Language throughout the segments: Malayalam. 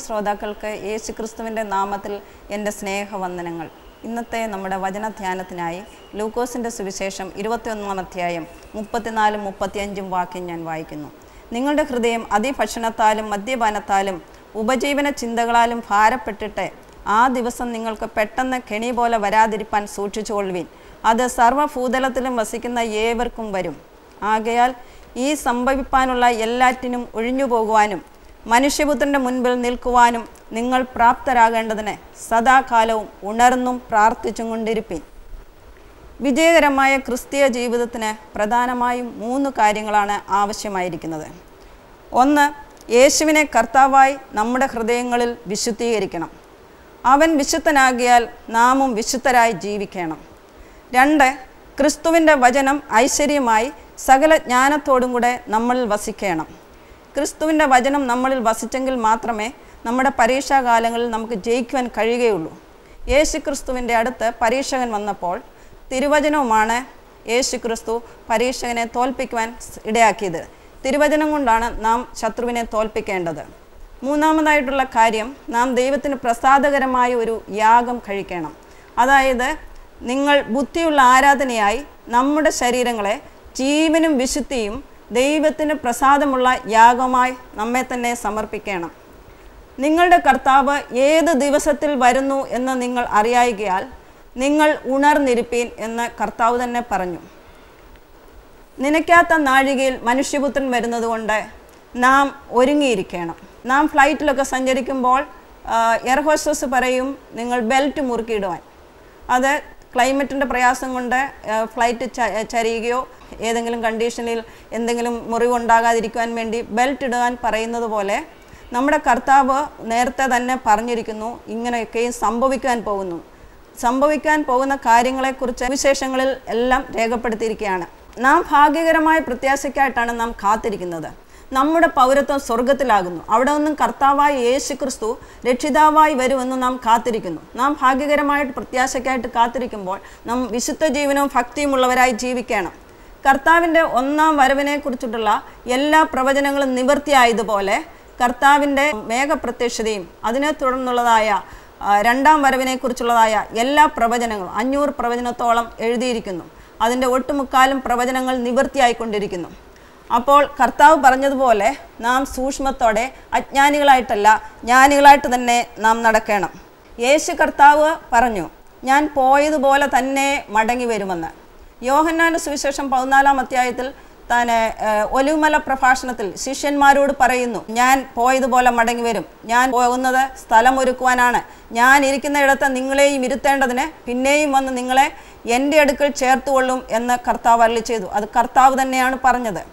ശ്രോതാക്കൾക്ക് യേശുക്രിസ്തുവിൻ്റെ നാമത്തിൽ എൻ്റെ സ്നേഹവന്ദനങ്ങൾ ഇന്നത്തെ നമ്മുടെ വചനധ്യാനത്തിനായി ലൂക്കോസിൻ്റെ സുവിശേഷം ഇരുപത്തിയൊന്നാം അധ്യായം മുപ്പത്തിനാലും മുപ്പത്തിയഞ്ചും വാക്യം ഞാൻ വായിക്കുന്നു നിങ്ങളുടെ ഹൃദയം അതിഭക്ഷണത്താലും മദ്യപാനത്താലും ഉപജീവന ചിന്തകളാലും ഭാരപ്പെട്ടിട്ട് ആ ദിവസം നിങ്ങൾക്ക് പെട്ടെന്ന് കെണി പോലെ വരാതിരിപ്പാൻ സൂക്ഷിച്ചുകൊള്ളുവിൻ അത് സർവ്വഭൂതലത്തിലും വസിക്കുന്ന ഏവർക്കും വരും ആകയാൽ ഈ സംഭവിപ്പാനുള്ള എല്ലാറ്റിനും ഒഴിഞ്ഞു പോകുവാനും മനുഷ്യപുത്രൻ്റെ മുൻപിൽ നിൽക്കുവാനും നിങ്ങൾ പ്രാപ്തരാകേണ്ടതിന് സദാകാലവും ഉണർന്നും പ്രാർത്ഥിച്ചും കൊണ്ടിരിപ്പിൻ വിജയകരമായ ക്രിസ്തീയ ജീവിതത്തിന് പ്രധാനമായും മൂന്ന് കാര്യങ്ങളാണ് ആവശ്യമായിരിക്കുന്നത് ഒന്ന് യേശുവിനെ കർത്താവായി നമ്മുടെ ഹൃദയങ്ങളിൽ വിശുദ്ധീകരിക്കണം അവൻ വിശുദ്ധനാകിയാൽ നാമും വിശുദ്ധരായി ജീവിക്കണം രണ്ട് ക്രിസ്തുവിൻ്റെ വചനം ഐശ്വര്യമായി സകല ജ്ഞാനത്തോടും കൂടെ നമ്മളിൽ വസിക്കണം ക്രിസ്തുവിൻ്റെ വചനം നമ്മളിൽ വസിച്ചെങ്കിൽ മാത്രമേ നമ്മുടെ പരീക്ഷാകാലങ്ങളിൽ നമുക്ക് ജയിക്കുവാൻ കഴിയുകയുള്ളൂ യേശു ക്രിസ്തുവിൻ്റെ അടുത്ത് പരീക്ഷകൻ വന്നപ്പോൾ തിരുവചനവുമാണ് യേശു ക്രിസ്തു പരീക്ഷകനെ തോൽപ്പിക്കുവാൻ ഇടയാക്കിയത് തിരുവചനം കൊണ്ടാണ് നാം ശത്രുവിനെ തോൽപ്പിക്കേണ്ടത് മൂന്നാമതായിട്ടുള്ള കാര്യം നാം ദൈവത്തിന് പ്രസാദകരമായ ഒരു യാഗം കഴിക്കണം അതായത് നിങ്ങൾ ബുദ്ധിയുള്ള ആരാധനയായി നമ്മുടെ ശരീരങ്ങളെ ജീവനും വിശുദ്ധിയും ദൈവത്തിന് പ്രസാദമുള്ള യാഗമായി നമ്മെ തന്നെ സമർപ്പിക്കണം നിങ്ങളുടെ കർത്താവ് ഏത് ദിവസത്തിൽ വരുന്നു എന്ന് നിങ്ങൾ അറിയായികയാൽ നിങ്ങൾ ഉണർന്നിരിപ്പീൻ എന്ന് കർത്താവ് തന്നെ പറഞ്ഞു നനയ്ക്കാത്ത നാഴികയിൽ മനുഷ്യപുത്രൻ വരുന്നതുകൊണ്ട് നാം ഒരുങ്ങിയിരിക്കണം നാം ഫ്ലൈറ്റിലൊക്കെ സഞ്ചരിക്കുമ്പോൾ എയർ ഹോസ്റ്റസ് പറയും നിങ്ങൾ ബെൽറ്റ് മുറുക്കിയിടുവാൻ അത് ക്ലൈമറ്റിൻ്റെ പ്രയാസം കൊണ്ട് ഫ്ലൈറ്റ് ചരിയുകയോ ഏതെങ്കിലും കണ്ടീഷനിൽ എന്തെങ്കിലും മുറിവുണ്ടാകാതിരിക്കുവാൻ വേണ്ടി ബെൽറ്റ് ഇടുവാൻ പറയുന്നത് പോലെ നമ്മുടെ കർത്താവ് നേരത്തെ തന്നെ പറഞ്ഞിരിക്കുന്നു ഇങ്ങനെയൊക്കെയും സംഭവിക്കാൻ പോകുന്നു സംഭവിക്കാൻ പോകുന്ന കാര്യങ്ങളെക്കുറിച്ച് വിശേഷങ്ങളിൽ എല്ലാം രേഖപ്പെടുത്തിയിരിക്കുകയാണ് നാം ഭാഗ്യകരമായ പ്രത്യാശയ്ക്കായിട്ടാണ് നാം കാത്തിരിക്കുന്നത് നമ്മുടെ പൗരത്വം സ്വർഗത്തിലാകുന്നു അവിടെ നിന്നും കർത്താവായ യേശു ക്രിസ്തു രക്ഷിതാവായി വരുമെന്ന് നാം കാത്തിരിക്കുന്നു നാം ഭാഗ്യകരമായിട്ട് പ്രത്യാശയ്ക്കായിട്ട് കാത്തിരിക്കുമ്പോൾ നാം വിശുദ്ധ ജീവനവും ഭക്തിയും ഉള്ളവരായി ജീവിക്കണം കർത്താവിൻ്റെ ഒന്നാം വരവിനെക്കുറിച്ചിട്ടുള്ള എല്ലാ പ്രവചനങ്ങളും നിവൃത്തിയായതുപോലെ കർത്താവിൻ്റെ മേഘപ്രത്യക്ഷതയും അതിനെ തുടർന്നുള്ളതായ രണ്ടാം വരവിനെക്കുറിച്ചുള്ളതായ എല്ലാ പ്രവചനങ്ങളും അഞ്ഞൂറ് പ്രവചനത്തോളം എഴുതിയിരിക്കുന്നു അതിൻ്റെ ഒട്ടുമുക്കാലും പ്രവചനങ്ങൾ നിവൃത്തിയായിക്കൊണ്ടിരിക്കുന്നു അപ്പോൾ കർത്താവ് പറഞ്ഞതുപോലെ നാം സൂക്ഷ്മത്തോടെ അജ്ഞാനികളായിട്ടല്ല ജ്ഞാനികളായിട്ട് തന്നെ നാം നടക്കണം യേശു കർത്താവ് പറഞ്ഞു ഞാൻ പോയതുപോലെ തന്നെ മടങ്ങി വരുമെന്ന് യോഹന്നാൻ്റെ സുവിശേഷം പതിനാലാം അധ്യായത്തിൽ താൻ ഒലിവുമല പ്രഭാഷണത്തിൽ ശിഷ്യന്മാരോട് പറയുന്നു ഞാൻ പോയതുപോലെ മടങ്ങി വരും ഞാൻ പോകുന്നത് സ്ഥലം ഒരുക്കുവാനാണ് ഞാൻ ഇരിക്കുന്ന ഇടത്ത് നിങ്ങളെയും ഇരുത്തേണ്ടതിന് പിന്നെയും വന്ന് നിങ്ങളെ എൻ്റെ അടുക്കൽ ചേർത്തുകൊള്ളും എന്ന് കർത്താവ് അരളി ചെയ്തു അത് കർത്താവ് തന്നെയാണ് പറഞ്ഞത്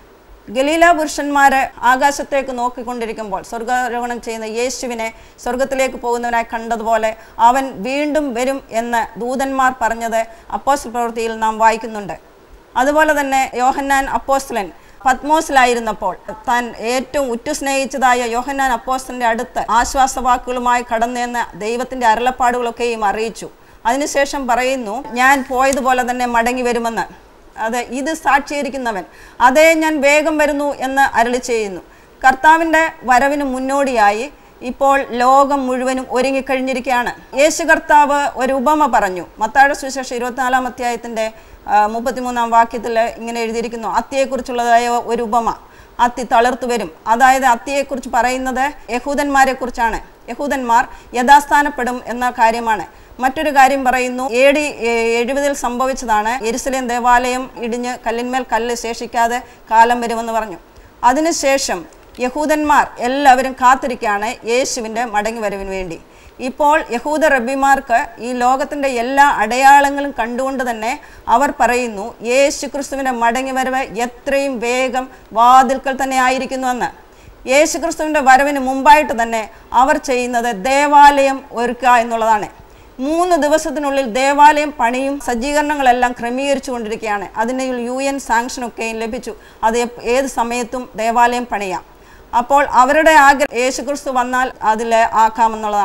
ഗലീല പുരുഷന്മാർ ആകാശത്തേക്ക് നോക്കിക്കൊണ്ടിരിക്കുമ്പോൾ സ്വർഗാരോഹണം ചെയ്യുന്ന യേശുവിനെ സ്വർഗത്തിലേക്ക് പോകുന്നവനായി കണ്ടതുപോലെ അവൻ വീണ്ടും വരും എന്ന് ദൂതന്മാർ പറഞ്ഞത് അപ്പോസ്റ്റൽ പ്രവൃത്തിയിൽ നാം വായിക്കുന്നുണ്ട് അതുപോലെ തന്നെ യോഹന്നാൻ അപ്പോസ്റ്റലൻ പത്മോസിലായിരുന്നപ്പോൾ താൻ ഏറ്റവും ഉറ്റു സ്നേഹിച്ചതായ യോഹന്നാൻ അപ്പോസ്റ്റലിൻ്റെ അടുത്ത് ആശ്വാസവാക്കുകളുമായി കടന്നെന്ന് ദൈവത്തിൻ്റെ അരുളപ്പാടുകളൊക്കെയും അറിയിച്ചു അതിനുശേഷം പറയുന്നു ഞാൻ പോയതുപോലെ തന്നെ മടങ്ങി വരുമെന്ന് അത് ഇത് സാക്ഷീകരിക്കുന്നവൻ അതേ ഞാൻ വേഗം വരുന്നു എന്ന് അരളി ചെയ്യുന്നു കർത്താവിൻ്റെ വരവിന് മുന്നോടിയായി ഇപ്പോൾ ലോകം മുഴുവനും ഒരുങ്ങിക്കഴിഞ്ഞിരിക്കുകയാണ് യേശു കർത്താവ് ഒരു ഉപമ പറഞ്ഞു മത്തായുടെ സുവിശേഷം ഇരുപത്തിനാലാം അധ്യായത്തിൻ്റെ മുപ്പത്തിമൂന്നാം വാക്യത്തിൽ ഇങ്ങനെ എഴുതിയിരിക്കുന്നു അത്തിയെക്കുറിച്ചുള്ളതായ ഒരു ഉപമ അത്തി തളിർത്തു വരും അതായത് അത്തിയെക്കുറിച്ച് പറയുന്നത് യഹൂദന്മാരെ കുറിച്ചാണ് യഹൂദന്മാർ യഥാസ്ഥാനപ്പെടും എന്ന കാര്യമാണ് മറ്റൊരു കാര്യം പറയുന്നു എ ഡി എഴുപതിൽ സംഭവിച്ചതാണ് എരുസലേം ദേവാലയം ഇടിഞ്ഞ് കല്ലിന്മേൽ കല്ല് ശേഷിക്കാതെ കാലം വരുമെന്ന് പറഞ്ഞു അതിനുശേഷം യഹൂദന്മാർ എല്ലാവരും കാത്തിരിക്കുകയാണ് യേശുവിൻ്റെ മടങ്ങി വരവിന് വേണ്ടി ഇപ്പോൾ യഹൂദ റബ്ബിമാർക്ക് ഈ ലോകത്തിൻ്റെ എല്ലാ അടയാളങ്ങളും കണ്ടുകൊണ്ട് തന്നെ അവർ പറയുന്നു യേശു ക്രിസ്തുവിൻ്റെ മടങ്ങി വരവ് എത്രയും വേഗം വാതിൽക്കൽ തന്നെ ആയിരിക്കുന്നുവെന്ന് യേശു ക്രിസ്തുവിൻ്റെ വരവിന് മുമ്പായിട്ട് തന്നെ അവർ ചെയ്യുന്നത് ദേവാലയം ഒരുക്കുക എന്നുള്ളതാണ് മൂന്ന് ദിവസത്തിനുള്ളിൽ ദേവാലയം പണിയും സജ്ജീകരണങ്ങളെല്ലാം ക്രമീകരിച്ചു കൊണ്ടിരിക്കുകയാണ് അതിന് യു എൻ സാങ്ഷനൊക്കെയും ലഭിച്ചു അത് ഏത് സമയത്തും ദേവാലയം പണിയാം അപ്പോൾ അവരുടെ ആഗ്രഹം യേശുക്രിസ്തു വന്നാൽ അതിൽ ആക്കാമെന്നുള്ളതാണ്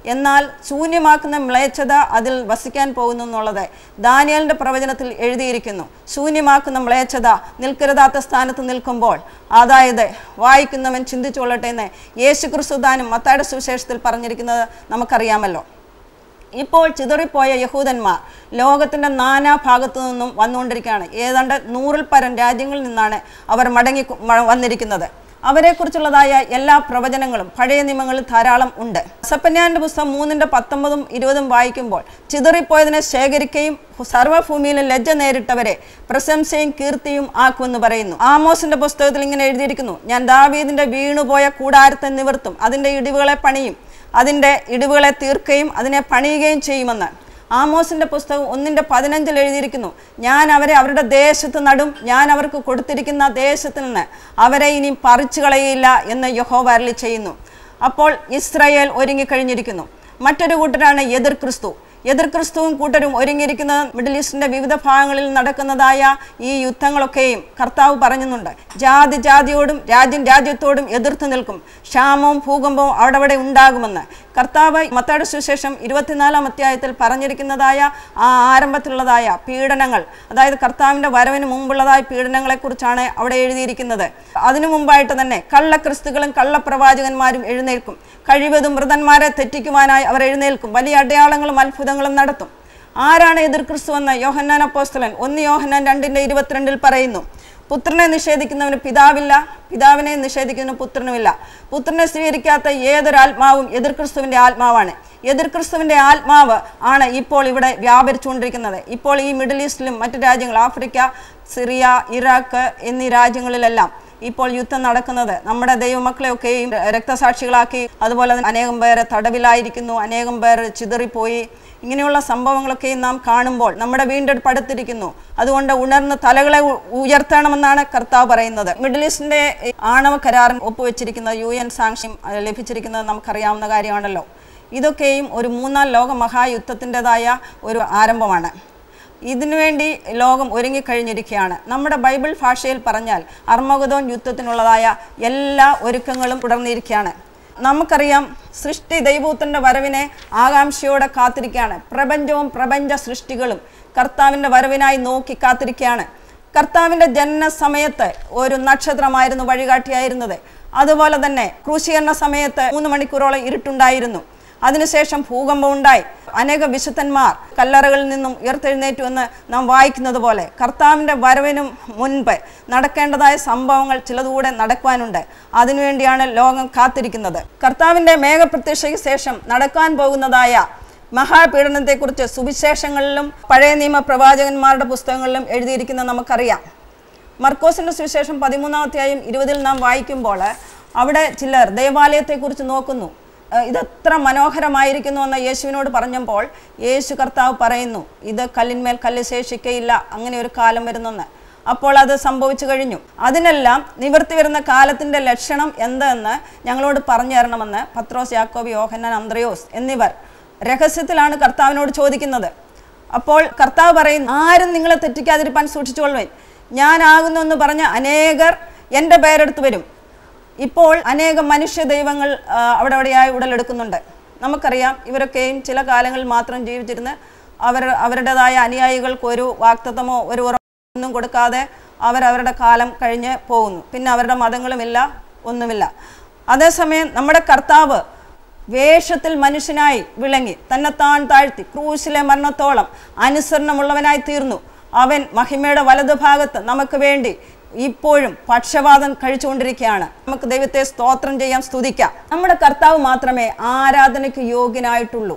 എന്നാൽ ശൂന്യമാക്കുന്ന മ്ലേച്ഛത അതിൽ വസിക്കാൻ പോകുന്നു എന്നുള്ളത് ദാനിയലിൻ്റെ പ്രവചനത്തിൽ എഴുതിയിരിക്കുന്നു ശൂന്യമാക്കുന്ന മ്ലേച്ഛത നിൽക്കരുതാത്ത സ്ഥാനത്ത് നിൽക്കുമ്പോൾ അതായത് വായിക്കുന്നവൻ ചിന്തിച്ചുകൊള്ളട്ടെ എന്ന് യേശു ക്രിസ്തുദാനും മത്തായുടെ സുവിശേഷത്തിൽ പറഞ്ഞിരിക്കുന്നത് നമുക്കറിയാമല്ലോ ഇപ്പോൾ ചിതറിപ്പോയ യഹൂദന്മാർ ലോകത്തിൻ്റെ നാനാ ഭാഗത്തു നിന്നും വന്നുകൊണ്ടിരിക്കുകയാണ് ഏതാണ്ട് നൂറിൽ പരം രാജ്യങ്ങളിൽ നിന്നാണ് അവർ മടങ്ങി കു- മ- വന്നിരിക്കുന്നത് അവരെക്കുറിച്ചുള്ളതായ എല്ലാ പ്രവചനങ്ങളും പഴയ നിയമങ്ങളിൽ ധാരാളം ഉണ്ട് സപ്പന്യാന്റെ പുസ്തകം മൂന്നിൻ്റെ പത്തൊമ്പതും ഇരുപതും വായിക്കുമ്പോൾ ചിതറിപ്പോയതിനെ ശേഖരിക്കുകയും സർവ്വഭൂമിയിലും ലജ്ജ നേരിട്ടവരെ പ്രശംസയും കീർത്തിയും ആക്കുമെന്ന് പറയുന്നു ആമോസിന്റെ പുസ്തകത്തിൽ ഇങ്ങനെ എഴുതിയിരിക്കുന്നു ഞാൻ ദാവീദിന്റെ വീണുപോയ കൂടാരത്തെ നിവർത്തും അതിൻ്റെ ഇടിവുകളെ പണിയും അതിൻ്റെ ഇടിവുകളെ തീർക്കുകയും അതിനെ പണിയുകയും ചെയ്യുമെന്ന് ആമോസിന്റെ പുസ്തകം ഒന്നിൻ്റെ പതിനഞ്ചിൽ എഴുതിയിരിക്കുന്നു ഞാൻ അവരെ അവരുടെ ദേശത്ത് നടും ഞാൻ അവർക്ക് കൊടുത്തിരിക്കുന്ന ദേശത്ത് നിന്ന് അവരെ ഇനി പറിച്ചു കളയില്ല എന്ന് യഹോവ അരളി ചെയ്യുന്നു അപ്പോൾ ഇസ്രായേൽ ഒരുങ്ങിക്കഴിഞ്ഞിരിക്കുന്നു മറ്റൊരു കൂട്ടരാണ് എതിർ ക്രിസ്തു എതിർ ക്രിസ്തുവും കൂട്ടരും ഒരുങ്ങിയിരിക്കുന്നത് മിഡിൽ ഈസ്റ്റിന്റെ വിവിധ ഭാഗങ്ങളിൽ നടക്കുന്നതായ ഈ യുദ്ധങ്ങളൊക്കെയും കർത്താവ് പറയുന്നുണ്ട് ജാതി ജാതിയോടും രാജ്യം രാജ്യത്തോടും എതിർത്ത് നിൽക്കും ക്ഷാമവും ഭൂകമ്പവും അവിടെ അവിടെ ഉണ്ടാകുമെന്ന് കർത്താവ് മത്തായുടെ സുശേഷം ഇരുപത്തിനാലാം അധ്യായത്തിൽ പറഞ്ഞിരിക്കുന്നതായ ആ ആരംഭത്തിലുള്ളതായ പീഡനങ്ങൾ അതായത് കർത്താവിൻ്റെ വരവിന് മുമ്പുള്ളതായ പീഡനങ്ങളെക്കുറിച്ചാണ് അവിടെ എഴുതിയിരിക്കുന്നത് അതിനു മുമ്പായിട്ട് തന്നെ കള്ളക്രിസ്തുക്കളും കള്ളപ്രവാചകന്മാരും എഴുന്നേൽക്കും കഴിവതും മൃതന്മാരെ തെറ്റിക്കുവാനായി അവർ എഴുന്നേൽക്കും വലിയ അടയാളങ്ങളും അത്ഭുതങ്ങളും നടത്തും ആരാണ് എതിർ ക്രിസ്തു എന്ന് യോഹന്നാൻ അപ്പോസ്തലൻ ഒന്ന് യോഹന്നാൻ രണ്ടിൻ്റെ ഇരുപത്തിരണ്ടിൽ പറയുന്നു പുത്രനെ നിഷേധിക്കുന്നവന് പിതാവില്ല പിതാവിനെ നിഷേധിക്കുന്നവന് പുത്രനുമില്ല പുത്രനെ സ്വീകരിക്കാത്ത ഏതൊരു ആത്മാവും എതിർ ക്രിസ്തുവിൻ്റെ ആത്മാവാണ് എതിർ ക്രിസ്തുവിൻ്റെ ആത്മാവ് ആണ് ഇപ്പോൾ ഇവിടെ വ്യാപരിച്ചുകൊണ്ടിരിക്കുന്നത് ഇപ്പോൾ ഈ മിഡിൽ ഈസ്റ്റിലും മറ്റു രാജ്യങ്ങൾ ആഫ്രിക്ക സിറിയ ഇറാഖ് എന്നീ രാജ്യങ്ങളിലെല്ലാം ഇപ്പോൾ യുദ്ധം നടക്കുന്നത് നമ്മുടെ ദൈവമക്കളെയൊക്കെയും രക്തസാക്ഷികളാക്കി അതുപോലെ തന്നെ അനേകം പേര് തടവിലായിരിക്കുന്നു അനേകം പേർ ചിതറിപ്പോയി ഇങ്ങനെയുള്ള സംഭവങ്ങളൊക്കെയും നാം കാണുമ്പോൾ നമ്മുടെ വീണ്ടെടുപ്പ് അടുത്തിരിക്കുന്നു അതുകൊണ്ട് ഉണർന്ന് തലകളെ ഉ- ഉയർത്തണമെന്നാണ് കർത്താവ് പറയുന്നത് മിഡിൽ ഈസ്റ്റിന്റെ ഈ ആണവ കരാറിൽ ഒപ്പുവെച്ചിരിക്കുന്ന യു എൻ സാങ്ഷ്യം അഹ് ലഭിച്ചിരിക്കുന്നത് നമുക്കറിയാവുന്ന കാര്യമാണല്ലോ ഇതൊക്കെയും ഒരു മൂന്നാം ലോക മഹായുദ്ധത്തിൻ്റെതായ ഒരു ആരംഭമാണ് ഇതിനുവേണ്ടി ലോകം ഒരുങ്ങിക്കഴിഞ്ഞിരിക്കുകയാണ് നമ്മുടെ ബൈബിൾ ഭാഷയിൽ പറഞ്ഞാൽ അർമഗതോൻ യുദ്ധത്തിനുള്ളതായ എല്ലാ ഒരുക്കങ്ങളും തുടർന്നിരിക്കുകയാണ് നമുക്കറിയാം സൃഷ്ടി ദൈവത്തിൻ്റെ വരവിനെ ആകാംക്ഷയോടെ കാത്തിരിക്കുകയാണ് പ്രപഞ്ചവും പ്രപഞ്ച സൃഷ്ടികളും കർത്താവിൻ്റെ വരവിനായി നോക്കി കാത്തിരിക്കുകയാണ് കർത്താവിൻ്റെ ജനന സമയത്ത് ഒരു നക്ഷത്രമായിരുന്നു വഴികാട്ടിയായിരുന്നത് അതുപോലെ തന്നെ ക്രൂശീകരണ സമയത്ത് മൂന്ന് മണിക്കൂറോളം ഇരുട്ടുണ്ടായിരുന്നു അതിനുശേഷം ഭൂകമ്പം ഉണ്ടായി അനേക വിശുദ്ധന്മാർ കല്ലറകളിൽ നിന്നും ഉയർത്തെഴുന്നേറ്റു എന്ന് നാം വായിക്കുന്നത് പോലെ കർത്താവിൻ്റെ വരവിനും മുൻപ് നടക്കേണ്ടതായ സംഭവങ്ങൾ ചിലതുകൂടെ നടക്കുവാനുണ്ട് അതിനുവേണ്ടിയാണ് ലോകം കാത്തിരിക്കുന്നത് കർത്താവിൻ്റെ മേഘപ്രത്യക്ഷയ്ക്ക് ശേഷം നടക്കാൻ പോകുന്നതായ മഹാപീഡനത്തെക്കുറിച്ച് സുവിശേഷങ്ങളിലും പഴയ നിയമ പ്രവാചകന്മാരുടെ പുസ്തകങ്ങളിലും എഴുതിയിരിക്കുന്നത് നമുക്കറിയാം മർക്കോസിന്റെ സുവിശേഷം പതിമൂന്നാം അധ്യായം ഇരുപതിൽ നാം വായിക്കുമ്പോൾ അവിടെ ചിലർ ദേവാലയത്തെക്കുറിച്ച് നോക്കുന്നു ഏഹ് ഇതെത്ര മനോഹരമായിരിക്കുന്നു എന്ന് യേശുവിനോട് പറഞ്ഞപ്പോൾ യേശു കർത്താവ് പറയുന്നു ഇത് കല്ലിന്മേൽ കല്ല് ശേഷിക്കയില്ല അങ്ങനെ ഒരു കാലം വരുന്നെന്ന് അപ്പോൾ അത് സംഭവിച്ചു കഴിഞ്ഞു അതിനെല്ലാം നിവർത്തി വരുന്ന കാലത്തിൻ്റെ ലക്ഷണം എന്തെന്ന് ഞങ്ങളോട് പറഞ്ഞു തരണമെന്ന് പത്രോസ് യാക്കോബ് യോഹന്നാൻ അന്ത്രയോസ് എന്നിവർ രഹസ്യത്തിലാണ് കർത്താവിനോട് ചോദിക്കുന്നത് അപ്പോൾ കർത്താവ് പറയും ആരും നിങ്ങളെ തെറ്റിക്കാതിരിപ്പാൻ സൂക്ഷിച്ചുകൊള്ളുവേൻ ഞാനാകുന്നു എന്ന് പറഞ്ഞ അനേകർ എൻ്റെ പേരെടുത്ത് വരും ഇപ്പോൾ അനേകം മനുഷ്യ ദൈവങ്ങൾ ആ, അവിടെ അവിടെയായി ഉടലെടുക്കുന്നുണ്ട് നമുക്കറിയാം ഇവരൊക്കെയും ചില കാലങ്ങളിൽ മാത്രം ജീവിച്ചിരുന്ന് അവർ അവരുടേതായ അനുയായികൾക്ക് ഒരു വാക്തത്വമോ ഒരു ഉറപ്പൊന്നും കൊടുക്കാതെ അവരവരുടെ കാലം കഴിഞ്ഞ് പോകുന്നു പിന്നെ അവരുടെ മതങ്ങളുമില്ല ഒന്നുമില്ല അതേസമയം നമ്മുടെ കർത്താവ് വേഷത്തിൽ മനുഷ്യനായി വിളങ്ങി തന്നെത്താൻ താഴ്ത്തി ക്രൂശിലെ മരണത്തോളം അനുസരണമുള്ളവനായി തീർന്നു അവൻ മഹിമയുടെ വലതുഭാഗത്ത് നമുക്ക് വേണ്ടി ഇപ്പോഴും പക്ഷപാതം കഴിച്ചുകൊണ്ടിരിക്കുകയാണ് നമുക്ക് ദൈവത്തെ സ്തോത്രം ചെയ്യാൻ സ്തുതിക്കാം നമ്മുടെ കർത്താവ് മാത്രമേ ആരാധനയ്ക്ക് യോഗ്യനായിട്ടുള്ളൂ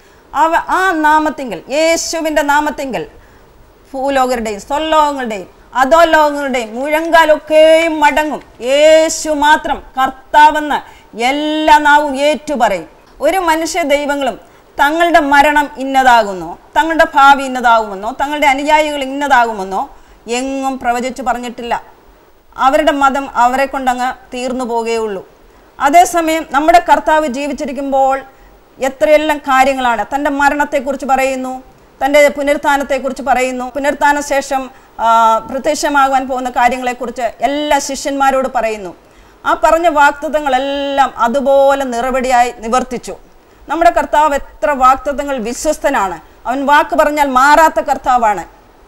അവ ആ നാമത്തിങ്കൽ യേശുവിൻ്റെ നാമത്തിങ്കൽ ഭൂലോകരുടെയും സ്വലോകങ്ങളുടെയും അധോലോകങ്ങളുടെയും മുഴങ്കാലൊക്കെയും മടങ്ങും യേശു മാത്രം കർത്താവെന്ന് എല്ലാ നാവും ഏറ്റുപറയും ഒരു മനുഷ്യ ദൈവങ്ങളും തങ്ങളുടെ മരണം ഇന്നതാകുന്നോ തങ്ങളുടെ ഭാവി ഇന്നതാകുമെന്നോ തങ്ങളുടെ അനുയായികൾ ഇന്നതാകുമെന്നോ എങ്ങും പ്രവചിച്ചു പറഞ്ഞിട്ടില്ല അവരുടെ മതം അവരെ കൊണ്ടങ്ങ് തീർന്നു പോകുകയുള്ളൂ അതേസമയം നമ്മുടെ കർത്താവ് ജീവിച്ചിരിക്കുമ്പോൾ എത്രയെല്ലാം കാര്യങ്ങളാണ് തൻ്റെ മരണത്തെക്കുറിച്ച് പറയുന്നു തൻ്റെ പുനരുത്ഥാനത്തെക്കുറിച്ച് പറയുന്നു പുനരുത്ഥാന ശേഷം ആ, പ്രത്യക്ഷമാകുവാൻ പോകുന്ന കാര്യങ്ങളെക്കുറിച്ച് എല്ലാ ശിഷ്യന്മാരോട് പറയുന്നു ആ പറഞ്ഞ വാക്തത്വങ്ങളെല്ലാം അതുപോലെ നിറവടിയായി നിവർത്തിച്ചു നമ്മുടെ കർത്താവ് എത്ര വാക്തത്വങ്ങൾ വിശ്വസ്തനാണ് അവൻ വാക്ക് പറഞ്ഞാൽ മാറാത്ത കർത്താവാണ്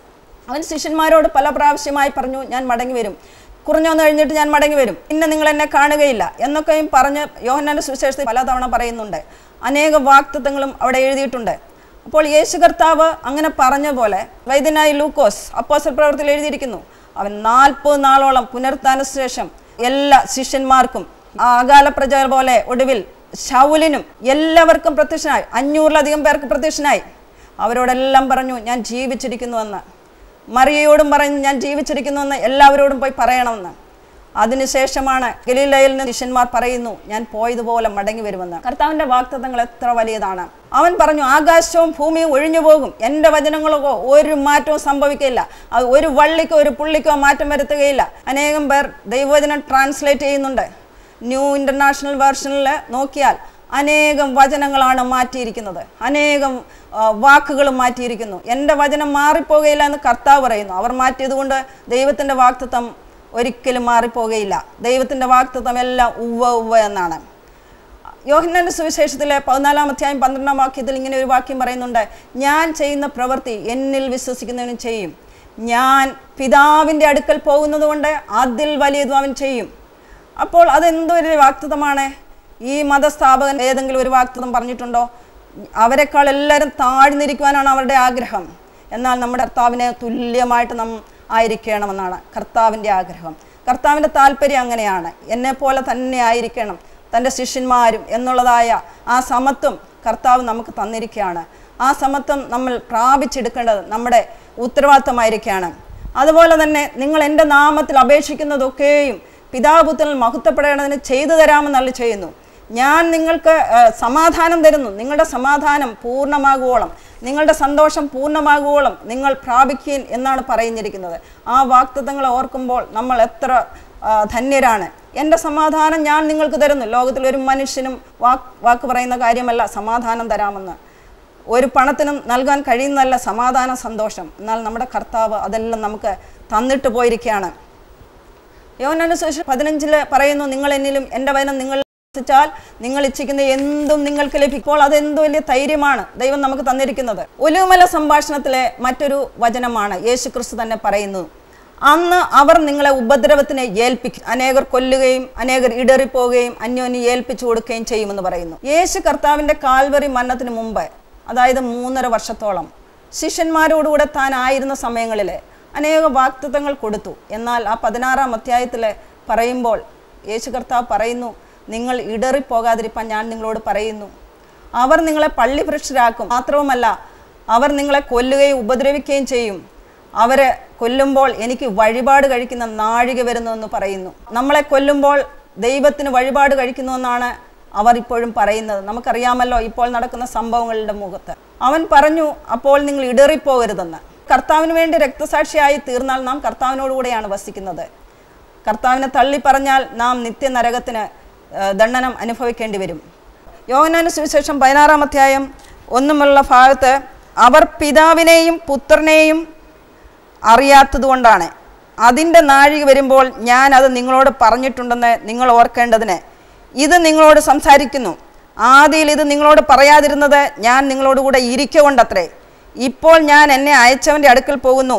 അവൻ ശിഷ്യന്മാരോട് പല പ്രാവശ്യമായി പറഞ്ഞു ഞാൻ മടങ്ങി വരും കുറഞ്ഞൊന്ന് കഴിഞ്ഞിട്ട് ഞാൻ മടങ്ങി വരും ഇന്ന് നിങ്ങൾ എന്നെ കാണുകയില്ല എന്നൊക്കെയും പറഞ്ഞ് യോഹന്നാന്റെ സുവിശേഷത്തിൽ പലതവണ പറയുന്നുണ്ട് അനേക വാക്തത്വങ്ങളും അവിടെ എഴുതിയിട്ടുണ്ട് അപ്പോൾ യേശു കർത്താവ് അങ്ങനെ പറഞ്ഞ പോലെ വൈദ്യനായി ലൂക്കോസ് അപ്പോസൽ പ്രവർത്തിയിൽ എഴുതിയിരിക്കുന്നു അവൻ നാൽപ്പത് നാളോളം പുനരുത്ഥാന ശേഷം എല്ലാ ശിഷ്യന്മാർക്കും ആകാല പ്രജ പോലെ ഒടുവിൽ ശൗലിനും എല്ലാവർക്കും പ്രത്യക്ഷനായി അഞ്ഞൂറിലധികം പേർക്ക് പ്രത്യക്ഷനായി അവരോടെല്ലാം പറഞ്ഞു ഞാൻ ജീവിച്ചിരിക്കുന്നുവെന്ന് മറിയയോടും പറഞ്ഞു ഞാൻ ജീവിച്ചിരിക്കുന്നുവെന്ന് എല്ലാവരോടും പോയി പറയണമെന്ന് അതിനുശേഷമാണ് ഗലീലയിൽ നിന്ന് ശിഷ്യന്മാർ പറയുന്നു ഞാൻ പോയതുപോലെ മടങ്ങി വരുമെന്ന് കർത്താവിന്റെ വാക്തത്വങ്ങൾ എത്ര വലിയതാണ് അവൻ പറഞ്ഞു ആകാശവും ഭൂമിയും ഒഴിഞ്ഞു പോകും എൻ്റെ വചനങ്ങളോ ഒരു മാറ്റവും സംഭവിക്കില്ല അത് ഒരു വള്ളിക്കോ ഒരു പുള്ളിക്കോ മാറ്റം വരുത്തുകയില്ല അനേകം പേർ ദൈവവചനം ട്രാൻസ്ലേറ്റ് ചെയ്യുന്നുണ്ട് ന്യൂ ഇന്റർനാഷണൽ വേർഷനിൽ നോക്കിയാൽ അനേകം വചനങ്ങളാണ് മാറ്റിയിരിക്കുന്നത് അനേകം ആ, വാക്കുകളും മാറ്റിയിരിക്കുന്നു എൻ്റെ വചനം മാറിപ്പോകുകയില്ല എന്ന് കർത്താവ് പറയുന്നു അവർ മാറ്റിയത് കൊണ്ട് ദൈവത്തിൻ്റെ വാക്തത്വം ഒരിക്കലും മാറിപ്പോകുകയില്ല ദൈവത്തിൻ്റെ വാക്തത്വം എല്ലാം ഉവ്വ ഉവ്വ എന്നാണ് യോഹന്നാന്റെ സുവിശേഷത്തിലെ പതിനാലാം അധ്യായം പന്ത്രണ്ടാം വാക്യത്തിൽ ഇങ്ങനെ ഒരു വാക്യം പറയുന്നുണ്ട് ഞാൻ ചെയ്യുന്ന പ്രവൃത്തി എന്നിൽ വിശ്വസിക്കുന്നവനും ചെയ്യും ഞാൻ പിതാവിൻ്റെ അടുക്കൽ പോകുന്നത് കൊണ്ട് അതിൽ വലിയതും അവൻ ചെയ്യും അപ്പോൾ അതെന്തൊരു വാക്തത്വമാണ് ഈ മതസ്ഥാപകൻ ഏതെങ്കിലും ഒരു വാക്തത്വം പറഞ്ഞിട്ടുണ്ടോ അവരെക്കാൾ എല്ലാവരും താഴ്ന്നിരിക്കുവാനാണ് അവരുടെ ആഗ്രഹം എന്നാൽ നമ്മുടെ കർത്താവിനെ തുല്യമായിട്ട് നാം ആയിരിക്കണമെന്നാണ് കർത്താവിൻ്റെ ആഗ്രഹം കർത്താവിൻ്റെ താല്പര്യം അങ്ങനെയാണ് എന്നെപ്പോലെ തന്നെ ആയിരിക്കണം തൻ്റെ ശിഷ്യന്മാരും എന്നുള്ളതായ ആ സമത്വം കർത്താവ് നമുക്ക് തന്നിരിക്കുകയാണ് ആ സമത്വം നമ്മൾ പ്രാപിച്ചെടുക്കേണ്ടത് നമ്മുടെ ഉത്തരവാദിത്തമായിരിക്കുകയാണ് അതുപോലെ തന്നെ നിങ്ങൾ എൻ്റെ നാമത്തിൽ അപേക്ഷിക്കുന്നതൊക്കെയും പിതാപുത്രൻ മഹത്വപ്പെടേണ്ടതിന് ചെയ്തു തരാമെന്നല്ല ചെയ്യുന്നു ഞാൻ നിങ്ങൾക്ക് ആ, സമാധാനം തരുന്നു നിങ്ങളുടെ സമാധാനം പൂർണ്ണമാകുവോളം നിങ്ങളുടെ സന്തോഷം പൂർണ്ണമാകുവോളം നിങ്ങൾ പ്രാപിക്കുകയും എന്നാണ് പറയുന്നിരിക്കുന്നത് ആ വാക്തത്വങ്ങൾ ഓർക്കുമ്പോൾ നമ്മൾ എത്ര ആ, ധന്യരാണ് എൻ്റെ സമാധാനം ഞാൻ നിങ്ങൾക്ക് തരുന്നു ലോകത്തിൽ ഒരു മനുഷ്യനും വാക്ക് വാക്ക് പറയുന്ന കാര്യമല്ല സമാധാനം തരാമെന്ന് ഒരു പണത്തിനും നൽകാൻ കഴിയുന്നതല്ല സമാധാന സന്തോഷം എന്നാൽ നമ്മുടെ കർത്താവ് അതെല്ലാം നമുക്ക് തന്നിട്ട് പോയിരിക്കുകയാണ് യോനാന സുവിശേഷം പതിനഞ്ചില് പറയുന്നു നിങ്ങൾ എന്നിലും എൻ്റെ വചനം നിങ്ങൾ വിശ്വസിച്ചാൽ നിങ്ങൾ ഇച്ഛിക്കുന്ന എന്തും നിങ്ങൾക്ക് ലഭിക്കും ഇപ്പോൾ അത് എന്ത് വലിയ ധൈര്യമാണ് ദൈവം നമുക്ക് തന്നിരിക്കുന്നത് ഒലുമല സംഭാഷണത്തിലെ മറ്റൊരു വചനമാണ് യേശു ക്രിസ്തു തന്നെ പറയുന്നു അന്ന് അവർ നിങ്ങളെ ഉപദ്രവത്തിനെ ഏൽപ്പിക്കും അനേകർ കൊല്ലുകയും അനേകർ ഇടറിപ്പോവുകയും അന്യോന്യം ഏൽപ്പിച്ചു കൊടുക്കുകയും ചെയ്യുമെന്ന് പറയുന്നു യേശു കർത്താവിൻ്റെ കാൽവറി മരണത്തിന് മുമ്പ് അതായത് മൂന്നര വർഷത്തോളം ശിഷ്യന്മാരോടുകൂടെ താൻ ആയിരുന്ന സമയങ്ങളിൽ അനേക വാക്തത്വങ്ങൾ കൊടുത്തു എന്നാൽ ആ പതിനാറാം അധ്യായത്തിൽ പറയുമ്പോൾ യേശു കർത്താവ് പറയുന്നു നിങ്ങൾ ഇടറിപ്പോകാതിരിപ്പാൻ ഞാൻ നിങ്ങളോട് പറയുന്നു അവർ നിങ്ങളെ പള്ളി ഭ്രഷ്ടരാക്കും മാത്രവുമല്ല അവർ നിങ്ങളെ കൊല്ലുകയും ഉപദ്രവിക്കുകയും ചെയ്യും അവരെ കൊല്ലുമ്പോൾ എനിക്ക് വഴിപാട് കഴിക്കുന്ന നാഴിക വരുന്നുവെന്ന് പറയുന്നു നമ്മളെ കൊല്ലുമ്പോൾ ദൈവത്തിന് വഴിപാട് കഴിക്കുന്നുവെന്നാണ് അവർ ഇപ്പോഴും പറയുന്നത് നമുക്കറിയാമല്ലോ ഇപ്പോൾ നടക്കുന്ന സംഭവങ്ങളുടെ മുഖത്ത് അവൻ പറഞ്ഞു അപ്പോൾ നിങ്ങൾ ഇടറിപ്പോകരുതെന്ന് കർത്താവിന് വേണ്ടി രക്തസാക്ഷിയായി തീർന്നാൽ നാം കർത്താവിനോടുകൂടെയാണ് വസിക്കുന്നത് കർത്താവിനെ തള്ളി പറഞ്ഞാൽ നാം നിത്യനരകത്തിന് ആ, ദണ്ഡനം അനുഭവിക്കേണ്ടി വരും യോഹന്നാന് സുവിശേഷം പതിനാറാം അധ്യായം ഒന്നുമുള്ള ഭാഗത്ത് അവർ പിതാവിനെയും പുത്രനെയും അറിയാത്തതുകൊണ്ടാണ് അതിൻ്റെ നാഴിക വരുമ്പോൾ ഞാൻ അത് നിങ്ങളോട് പറഞ്ഞിട്ടുണ്ടെന്ന് നിങ്ങൾ ഓർക്കേണ്ടതിന് ഇത് നിങ്ങളോട് സംസാരിക്കുന്നു ആദിയിൽ ഇത് നിങ്ങളോട് പറയാതിരുന്നത് ഞാൻ നിങ്ങളോട് കൂടെ ഇരിക്കൊണ്ടത്രേ ഇപ്പോൾ ഞാൻ എന്നെ അയച്ചവൻ്റെ അടുക്കൽ പോകുന്നു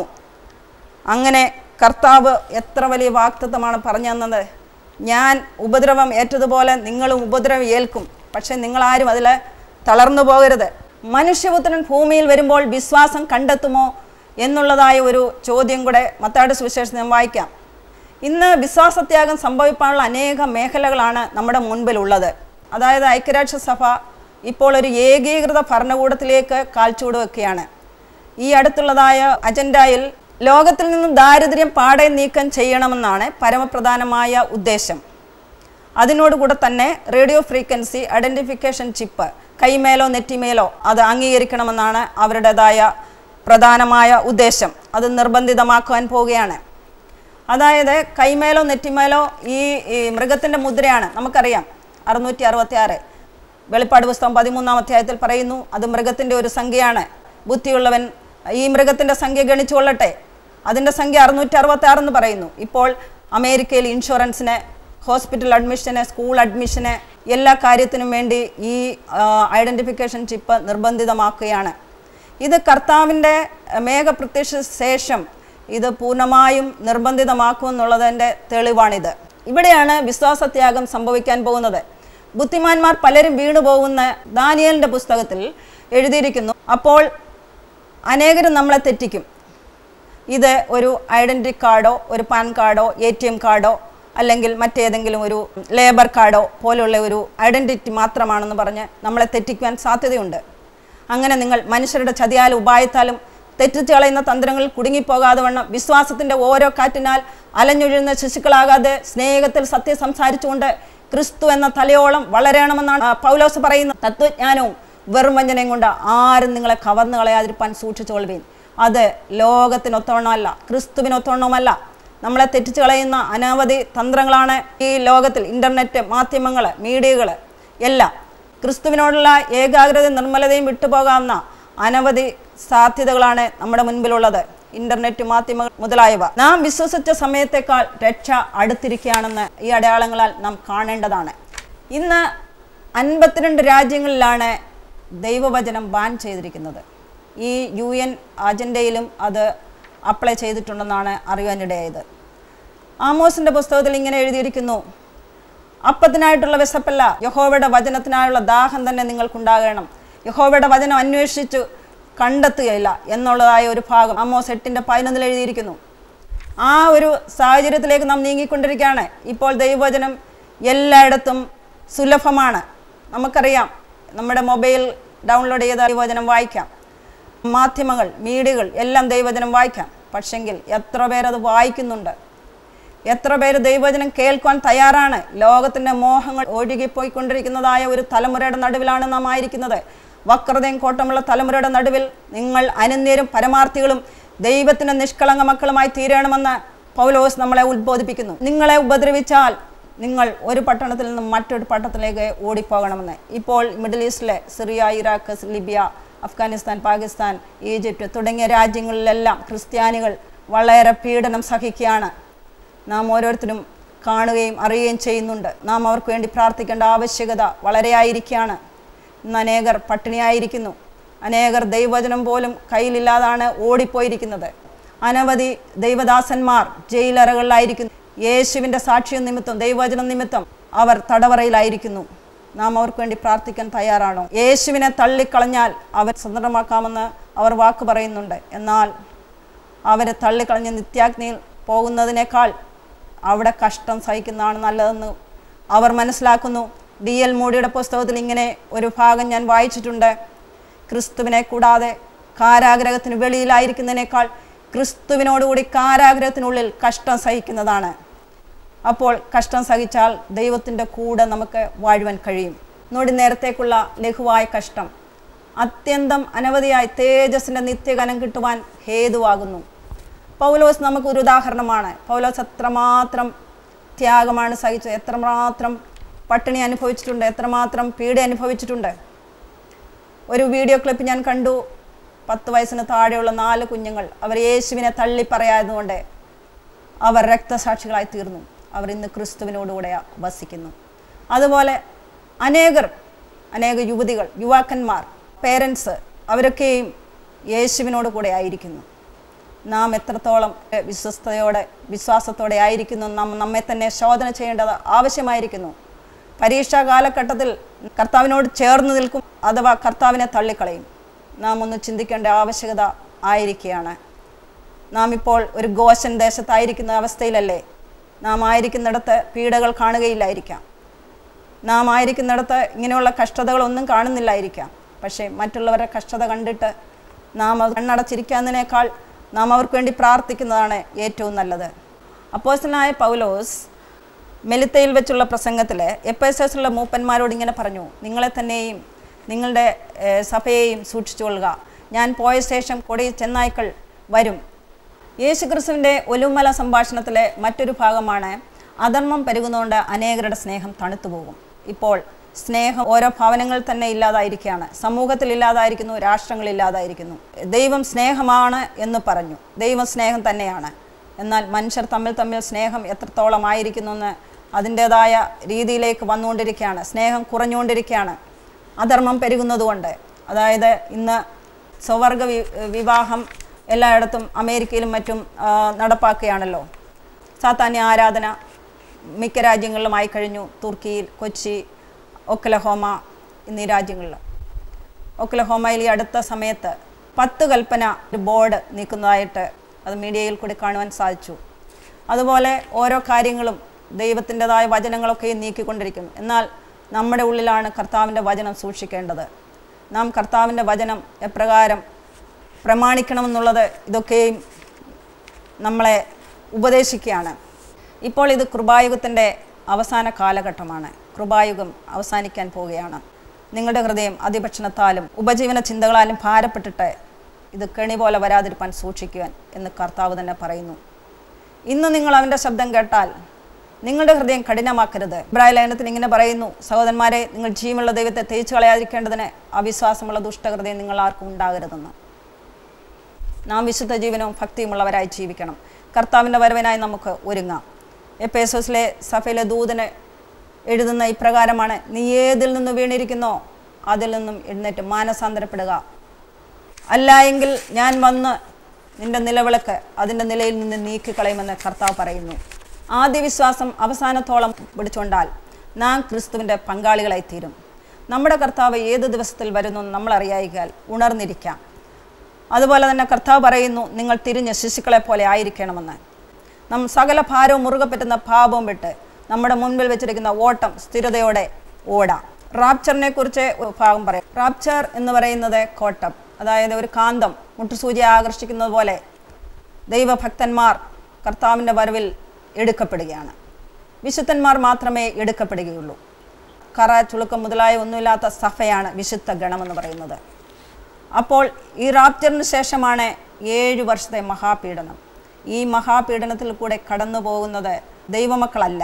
അങ്ങനെ കർത്താവ് എത്ര വലിയ വാക്തത്വമാണ് പറഞ്ഞു തന്നത് ഞാൻ ഉപദ്രവം ഏറ്റതുപോലെ നിങ്ങളും ഉപദ്രവം ഏൽക്കും പക്ഷെ നിങ്ങളാരും അതിൽ തളർന്നു പോകരുത് മനുഷ്യപുത്രൻ ഭൂമിയിൽ വരുമ്പോൾ വിശ്വാസം കണ്ടെത്തുമോ എന്നുള്ളതായ ഒരു ചോദ്യം കൂടെ മത്താട് സുവിശേഷം ഞാൻ വായിക്കാം ഇന്ന് വിശ്വാസത്യാഗം സംഭവിക്കാനുള്ള അനേക മേഖലകളാണ് നമ്മുടെ മുൻപിലുള്ളത് അതായത് ഐക്യരാഷ്ട്ര സഭ ഇപ്പോൾ ഒരു ഏകീകൃത ഭരണകൂടത്തിലേക്ക് കാൽച്ചൂട് വെക്കുകയാണ് ഈ അടുത്തുള്ളതായ അജണ്ടയിൽ ലോകത്തിൽ നിന്നും ദാരിദ്ര്യം പാടെ നീക്കം ചെയ്യണമെന്നാണ് പരമപ്രധാനമായ ഉദ്ദേശം അതിനോടുകൂടെ തന്നെ റേഡിയോ ഫ്രീക്വൻസി ഐഡൻറ്റിഫിക്കേഷൻ ചിപ്പ് കൈമേലോ നെറ്റിമേലോ അത് അംഗീകരിക്കണമെന്നാണ് അവരുടേതായ പ്രധാനമായ ഉദ്ദേശം അത് നിർബന്ധിതമാക്കുവാൻ പോവുകയാണ് അതായത് കൈമേലോ നെറ്റിമേലോ ഈ ഈ മൃഗത്തിൻ്റെ മുദ്രയാണ് നമുക്കറിയാം അറുന്നൂറ്റി അറുപത്തി ആറ് വെളിപ്പാട് പുസ്തകം പതിമൂന്നാം അധ്യായത്തിൽ പറയുന്നു അത് മൃഗത്തിൻ്റെ ഒരു സംഖ്യയാണ് ബുദ്ധിയുള്ളവൻ ഈ മൃഗത്തിൻ്റെ സംഖ്യ ഗണിച്ചു കൊള്ളട്ടെ അതിൻ്റെ സംഖ്യ അറുന്നൂറ്റി അറുപത്തി ആറെന്ന് പറയുന്നു ഇപ്പോൾ അമേരിക്കയിൽ ഇൻഷുറൻസിന് ഹോസ്പിറ്റൽ അഡ്മിഷന് സ്കൂൾ അഡ്മിഷന് എല്ലാ കാര്യത്തിനും വേണ്ടി ഈ ഐഡൻറ്റിഫിക്കേഷൻ ചിപ്പ് നിർബന്ധിതമാക്കുകയാണ് ഇത് കർത്താവിൻ്റെ മേഘപ്രത്യക്ഷ ശേഷം ഇത് പൂർണ്ണമായും നിർബന്ധിതമാക്കുമെന്നുള്ളതിൻ്റെ തെളിവാണിത് ഇവിടെയാണ് വിശ്വാസത്യാഗം സംഭവിക്കാൻ പോകുന്നത് ബുദ്ധിമാന്മാർ പലരും വീണു പോകുന്ന ദാനിയലിൻ്റെ പുസ്തകത്തിൽ എഴുതിയിരിക്കുന്നു അപ്പോൾ അനേകരും നമ്മളെ തെറ്റിക്കും ഇത് ഒരു ഐഡൻറ്റി കാർഡോ ഒരു പാൻ കാർഡോ എ ടി എം കാർഡോ അല്ലെങ്കിൽ മറ്റേതെങ്കിലും ഒരു ലേബർ കാർഡോ പോലുള്ള ഒരു ഐഡൻറ്റിറ്റി മാത്രമാണെന്ന് പറഞ്ഞ് നമ്മളെ തെറ്റിക്കുവാൻ സാധ്യതയുണ്ട് അങ്ങനെ നിങ്ങൾ മനുഷ്യരുടെ ചതിയാലും ഉപായത്താലും തെറ്റിച്ച് കളയുന്ന തന്ത്രങ്ങളിൽ കുടുങ്ങിപ്പോകാതെ വണ്ണം വിശ്വാസത്തിൻ്റെ ഓരോ കാറ്റിനാൽ അലഞ്ഞൊഴുന്ന ശിശുക്കളാകാതെ സ്നേഹത്തിൽ സത്യം സംസാരിച്ചുകൊണ്ട് ക്രിസ്തു എന്ന തലയോളം വളരണമെന്നാണ് ആ, പൗലോസ് പറയുന്ന തത്വജ്ഞാനവും വെറും വഞ്ചനയും കൊണ്ട് ആരും നിങ്ങളെ കവർന്നു കളയാതിരിപ്പാൻ സൂക്ഷിച്ചുകൊള്ളുവീൻ അത് ലോകത്തിനൊത്തവണ്ണമല്ല ക്രിസ്തുവിനൊത്തവണ്ണമല്ല നമ്മളെ തെറ്റിച്ച് കളയുന്ന അനവധി തന്ത്രങ്ങളാണ് ഈ ലോകത്തിൽ ഇൻ്റർനെറ്റ് മാധ്യമങ്ങൾ മീഡിയകൾ എല്ലാം ക്രിസ്തുവിനോടുള്ള ഏകാഗ്രത നിർമ്മലതയും വിട്ടുപോകാവുന്ന അനവധി സാധ്യതകളാണ് നമ്മുടെ മുൻപിലുള്ളത് ഇന്റർനെറ്റ് മാധ്യമങ്ങൾ മുതലായവ നാം വിശ്വസിച്ച സമയത്തേക്കാൾ രക്ഷ അടുത്തിരിക്കുകയാണെന്ന് ഈ അടയാളങ്ങളാൽ നാം കാണേണ്ടതാണ് ഇന്ന് അൻപത്തിരണ്ട് രാജ്യങ്ങളിലാണ് ദൈവവചനം ബാൻ ചെയ്തിരിക്കുന്നത് ഈ യു എൻ അജണ്ടയിലും അത് അപ്ലൈ ചെയ്തിട്ടുണ്ടെന്നാണ് അറിയാനിടയായത് ആമോസിൻ്റെ പുസ്തകത്തിൽ ഇങ്ങനെ എഴുതിയിരിക്കുന്നു അപ്പത്തിനായിട്ടുള്ള വിശപ്പല്ല യഹോവയുടെ വചനത്തിനായുള്ള ദാഹം തന്നെ നിങ്ങൾക്കുണ്ടാകണം യഹോവയുടെ വചനം അന്വേഷിച്ചു കണ്ടെത്തുകയില്ല എന്നുള്ളതായ ഒരു ഭാഗം ആമോസ് എട്ടിൻ്റെ പതിനൊന്നിൽ എഴുതിയിരിക്കുന്നു ആ ഒരു സാഹചര്യത്തിലേക്ക് നാം നീങ്ങിക്കൊണ്ടിരിക്കുകയാണ് ഇപ്പോൾ ദൈവവചനം എല്ലായിടത്തും സുലഭമാണ് നമുക്കറിയാം നമ്മുടെ മൊബൈൽ ഡൗൺലോഡ് ചെയ്ത ദൈവവചനം വായിക്കാം മാധ്യമങ്ങൾ മീഡിയകൾ എല്ലാം ദൈവവചനം വായിക്കാം പക്ഷെങ്കിൽ എത്ര പേരത് വായിക്കുന്നുണ്ട് എത്ര പേര് ദൈവവചനം കേൾക്കുവാൻ തയ്യാറാണ് ലോകത്തിൻ്റെ മോഹങ്ങൾ ഒഴുകിപ്പോയിക്കൊണ്ടിരിക്കുന്നതായ ഒരു തലമുറയുടെ നടുവിലാണ് നാം ആയിരിക്കുന്നത് വക്രതയും കോട്ടമുള്ള തലമുറയുടെ നടുവിൽ നിങ്ങൾ അനന്യരും പരമാർത്ഥികളും ദൈവത്തിൻ്റെ നിഷ്കളങ്ക മക്കളുമായി തീരണമെന്ന് പൗലോസ് നമ്മളെ ഉദ്ബോധിപ്പിക്കുന്നു നിങ്ങളെ ഉപദ്രവിച്ചാൽ നിങ്ങൾ ഒരു പട്ടണത്തിൽ നിന്നും മറ്റൊരു പട്ടണത്തിലേക്ക് ഓടിപ്പോകണമെന്ന് ഇപ്പോൾ മിഡിൽ ഈസ്റ്റിലെ Syria Iraq Libya Afghanistan Pakistan Egypt തുടങ്ങിയ രാജ്യങ്ങളിലെല്ലാം ക്രിസ്ത്യാനികൾ വളരെ പീഡനം സഹിക്കുകയാണ് നാം ഓരോരുത്തരും കാണുകയും അറിയുകയും ചെയ്യുന്നുണ്ട് നാം അവർക്ക് വേണ്ടി പ്രാർത്ഥിക്കേണ്ട ആവശ്യകത വളരെയായിരിക്കുകയാണ് ഇന്ന് അനേകർ പട്ടിണിയായിരിക്കുന്നു അനേകർ ദൈവവചനം പോലും കയ്യിലില്ലാതാണ് ഓടിപ്പോയിരിക്കുന്നത് അനവധി ദൈവദാസന്മാർ ജയിലറകളിലായിരിക്കുന്നു യേശുവിൻ്റെ സാക്ഷ്യം നിമിത്തം ദൈവവചനം നിമിത്തം അവർ തടവറയിലായിരിക്കുന്നു നാം അവർക്ക് വേണ്ടി പ്രാർത്ഥിക്കാൻ തയ്യാറാണോ യേശുവിനെ തള്ളിക്കളഞ്ഞാൽ അവർ സ്വതന്ത്രമാക്കാമെന്ന് അവർ വാക്ക് പറയുന്നുണ്ട് എന്നാൽ അവരെ തള്ളിക്കളഞ്ഞ് നിത്യാഗ്നിയിൽ പോകുന്നതിനേക്കാൾ അവിടെ കഷ്ടം സഹിക്കുന്നതാണ് നല്ലതെന്ന് അവർ മനസ്സിലാക്കുന്നു ഡി എൽ മോഡിയുടെ പുസ്തകത്തിൽ ഇങ്ങനെ ഒരു ഭാഗം ഞാൻ വായിച്ചിട്ടുണ്ട് ക്രിസ്തുവിനെ കൂടാതെ കാരാഗ്രഹത്തിന് വെളിയിലായിരിക്കുന്നതിനേക്കാൾ ക്രിസ്തുവിനോടുകൂടി കാരാഗ്രഹത്തിനുള്ളിൽ കഷ്ടം സഹിക്കുന്നതാണ് അപ്പോൾ കഷ്ടം സഹിച്ചാൽ ദൈവത്തിൻ്റെ കൂടെ നമുക്ക് വാഴുവാൻ കഴിയും നൊടി നേരത്തേക്കുള്ള ലഘുവായ കഷ്ടം അത്യന്തം അനവധിയായി തേജസ്സിൻ്റെ നിത്യകനം കിട്ടുവാൻ ഹേതുവാകുന്നു പൗലോസ് നമുക്കൊരു ഉദാഹരണമാണ് പൗലോസ് എത്രമാത്രം ത്യാഗമാണ് സഹിച്ചത് എത്രമാത്രം പട്ടിണി അനുഭവിച്ചിട്ടുണ്ട് എത്രമാത്രം പീഡ അനുഭവിച്ചിട്ടുണ്ട് ഒരു വീഡിയോ ക്ലിപ്പ് ഞാൻ കണ്ടു പത്ത് വയസ്സിന് താഴെയുള്ള നാല് കുഞ്ഞുങ്ങൾ അവർ യേശുവിനെ തള്ളിപ്പറയായതുകൊണ്ട് അവർ രക്തസാക്ഷികളായി തീർന്നു അവർ ഇന്ന് ക്രിസ്തുവിനോടുകൂടെ വസിക്കുന്നു അതുപോലെ അനേകർ അനേക യുവതികൾ യുവാക്കന്മാർ പേരൻസ് അവരൊക്കെയും യേശുവിനോട് കൂടെ ആയിരിക്കുന്നു നാം എത്രത്തോളം വിശ്വസ്തയോടെ വിശ്വാസത്തോടെ ആയിരിക്കുന്നു നാം നമ്മെ തന്നെ ശോധന ചെയ്യേണ്ടത് ആവശ്യമായിരിക്കുന്നു പരീക്ഷാ കാലഘട്ടത്തിൽ കർത്താവിനോട് ചേർന്ന് നിൽക്കും അഥവാ കർത്താവിനെ തള്ളിക്കളയും നാം ഒന്ന് ചിന്തിക്കേണ്ട ആവശ്യകത ആയിരിക്കുകയാണ് നാം ഇപ്പോൾ ഒരു ഗോശൻ ദേശത്തായിരിക്കുന്ന അവസ്ഥയിലല്ലേ നാം ആയിരിക്കുന്നിടത്ത് പീഡകൾ കാണുകയില്ലായിരിക്കാം നാം ആയിരിക്കുന്നിടത്ത് ഇങ്ങനെയുള്ള കഷ്ടതകളൊന്നും കാണുന്നില്ലായിരിക്കാം പക്ഷേ മറ്റുള്ളവരുടെ കഷ്ടത കണ്ടിട്ട് നാം അത് കണ്ണടച്ചിരിക്കുന്നതിനേക്കാൾ നാം അവർക്ക് വേണ്ടി പ്രാർത്ഥിക്കുന്നതാണ് ഏറ്റവും നല്ലത് അപ്പോസ്റ്റലായ പൗലോസ് മെലിത്തയിൽ വെച്ചുള്ള പ്രസംഗത്തിൽ എഫ് എസ് എസുള്ള മൂപ്പന്മാരോട് ഇങ്ങനെ പറഞ്ഞു നിങ്ങളെ തന്നെയും നിങ്ങളുടെ ഏഹ്, സഭയെയും സൂക്ഷിച്ചുകൊള്ളുക ഞാൻ പോയ ശേഷം കൊടി ചെന്നായ്ക്കൾ വരും യേശുക്രിസ്തുവിൻ്റെ ഒലുമല സംഭാഷണത്തിലെ മറ്റൊരു ഭാഗമാണ് അധർമ്മം പെരുകുന്നതുകൊണ്ട് അനേകരുടെ സ്നേഹം തണുത്തു പോകും ഇപ്പോൾ സ്നേഹം ഓരോ ഭവനങ്ങളിൽ തന്നെ ഇല്ലാതായിരിക്കുകയാണ് സമൂഹത്തിൽ ഇല്ലാതായിരിക്കുന്നു രാഷ്ട്രങ്ങളിൽ ഇല്ലാതായിരിക്കുന്നു ദൈവം സ്നേഹമാണ് എന്ന് പറഞ്ഞു ദൈവം സ്നേഹം തന്നെയാണ് എന്നാൽ മനുഷ്യർ തമ്മിൽ തമ്മിൽ സ്നേഹം എത്രത്തോളം ആയിരിക്കുന്നു എന്ന് അതിൻ്റേതായ രീതിയിലേക്ക് വന്നുകൊണ്ടിരിക്കുകയാണ് സ്നേഹം കുറഞ്ഞുകൊണ്ടിരിക്കുകയാണ് അധർമ്മം പെരുകുന്നതുകൊണ്ട് അതായത് ഇന്ന് സ്വവർഗ വി വിവാഹം എല്ലായിടത്തും അമേരിക്കയിലും മറ്റും ആ, നടപ്പാക്കുകയാണല്ലോ സാത്താന്യ ആരാധന മിക്ക രാജ്യങ്ങളിലുമായി കഴിഞ്ഞു തുർക്കിയിൽ കൊച്ചി ഒക്കലഹോമ എന്നീ രാജ്യങ്ങളിൽ ഒക്ലഹോമയിൽ ഈ അടുത്ത സമയത്ത് പത്ത് കൽപ്പന ഒരു ബോർഡ് നീക്കുന്നതായിട്ട് അത് മീഡിയയിൽ കൂടി കാണുവാൻ സാധിച്ചു അതുപോലെ ഓരോ കാര്യങ്ങളും ദൈവത്തിൻ്റെതായ വചനങ്ങളൊക്കെ നീക്കിക്കൊണ്ടിരിക്കുന്നു എന്നാൽ നമ്മുടെ ഉള്ളിലാണ് കർത്താവിൻ്റെ വചനം സൂക്ഷിക്കേണ്ടത് നാം കർത്താവിൻ്റെ വചനം എപ്രകാരം പ്രമാണിക്കണമെന്നുള്ളത് ഇതൊക്കെയും നമ്മളെ ഉപദേശിക്കുകയാണ് ഇപ്പോൾ ഇത് കൃപായുഗത്തിൻ്റെ അവസാന കാലഘട്ടമാണ് കൃപായുഗം അവസാനിക്കാൻ പോവുകയാണ് നിങ്ങളുടെ ഹൃദയം അതിഭക്ഷണത്താലും ഉപജീവന ചിന്തകളാലും ഭാരപ്പെട്ടിട്ട് ഇത് കെണി പോലെ വരാതിരിപ്പാൻ സൂക്ഷിക്കുവാൻ എന്ന് കർത്താവ് തന്നെ പറയുന്നു ഇന്ന് നിങ്ങൾ അവൻ്റെ ശബ്ദം കേട്ടാൽ നിങ്ങളുടെ ഹൃദയം കഠിനമാക്കരുത് ഇബ്രാഹിം ലേഖനത്തിന് ഇങ്ങനെ പറയുന്നു സഹോദരന്മാരെ നിങ്ങൾ ജീവനുള്ള ദൈവത്തെ തേച്ചു കളയാതിരിക്കേണ്ടതിന് അവിശ്വാസമുള്ള ദുഷ്ടഹൃദയം നിങ്ങൾ ആർക്കും ഉണ്ടാകരുതെന്ന് നാം വിശുദ്ധ ജീവനവും ഭക്തിയുമുള്ളവരായി ജീവിക്കണം കർത്താവിൻ്റെ വരവിനായി നമുക്ക് ഒരുങ്ങാം എപ്പേസോസിലെ സഭയിലെ ദൂതന് എഴുതുന്ന ഇപ്രകാരമാണ് നീ ഏതിൽ നിന്ന് വീണിരിക്കുന്നോ അതിൽ നിന്നും എഴുന്നേറ്റ് മാനസാന്തരപ്പെടുക അല്ല എങ്കിൽ ഞാൻ വന്ന് നിന്റെ നിലവിളക്ക് അതിൻ്റെ നിലയിൽ നിന്ന് നീക്കിക്കളയുമെന്ന് കർത്താവ് പറയുന്നു ആദ്യ വിശ്വാസം അവസാനത്തോളം പിടിച്ചുകൊണ്ടാൽ നാം ക്രിസ്തുവിൻ്റെ പങ്കാളികളായി തീരും നമ്മുടെ കർത്താവ് ഏത് ദിവസത്തിൽ വരുന്നു നമ്മൾ അറിയായികാൽ ഉണർന്നിരിക്കാം അതുപോലെ തന്നെ കർത്താവ് പറയുന്നു നിങ്ങൾ തിരിഞ്ഞ് ശിശുക്കളെ പോലെ ആയിരിക്കണമെന്ന് നാം സകല ഭാരവും മുറുകെ പറ്റുന്ന പാപവും വിട്ട് നമ്മുടെ മുൻപിൽ വെച്ചിരിക്കുന്ന ഓട്ടം സ്ഥിരതയോടെ ഓടാം റാപ്ചറിനെ കുറിച്ച് ഒരു ഭാഗം പറയാം റാപ്ചർ എന്ന് പറയുന്നത് കോട്ടം അതായത് ഒരു കാന്തം മുട്ടുസൂചിയെ ആകർഷിക്കുന്നത് പോലെ ദൈവഭക്തന്മാർ കർത്താവിൻ്റെ വരവിൽ എടുക്കപ്പെടുകയാണ് വിശുദ്ധന്മാർ മാത്രമേ എടുക്കപ്പെടുകയുള്ളൂ കറ ചുളുക്കം മുതലായ ഒന്നുമില്ലാത്ത സഭയാണ് വിശുദ്ധ ഗണമെന്ന് പറയുന്നത് അപ്പോൾ ഈ റാപ്ചറിന് ശേഷമാണ് ഏഴ് വർഷത്തെ മഹാപീഡനം ഈ മഹാപീഡനത്തിൽ കൂടെ കടന്നു പോകുന്നത് ദൈവമക്കളല്ല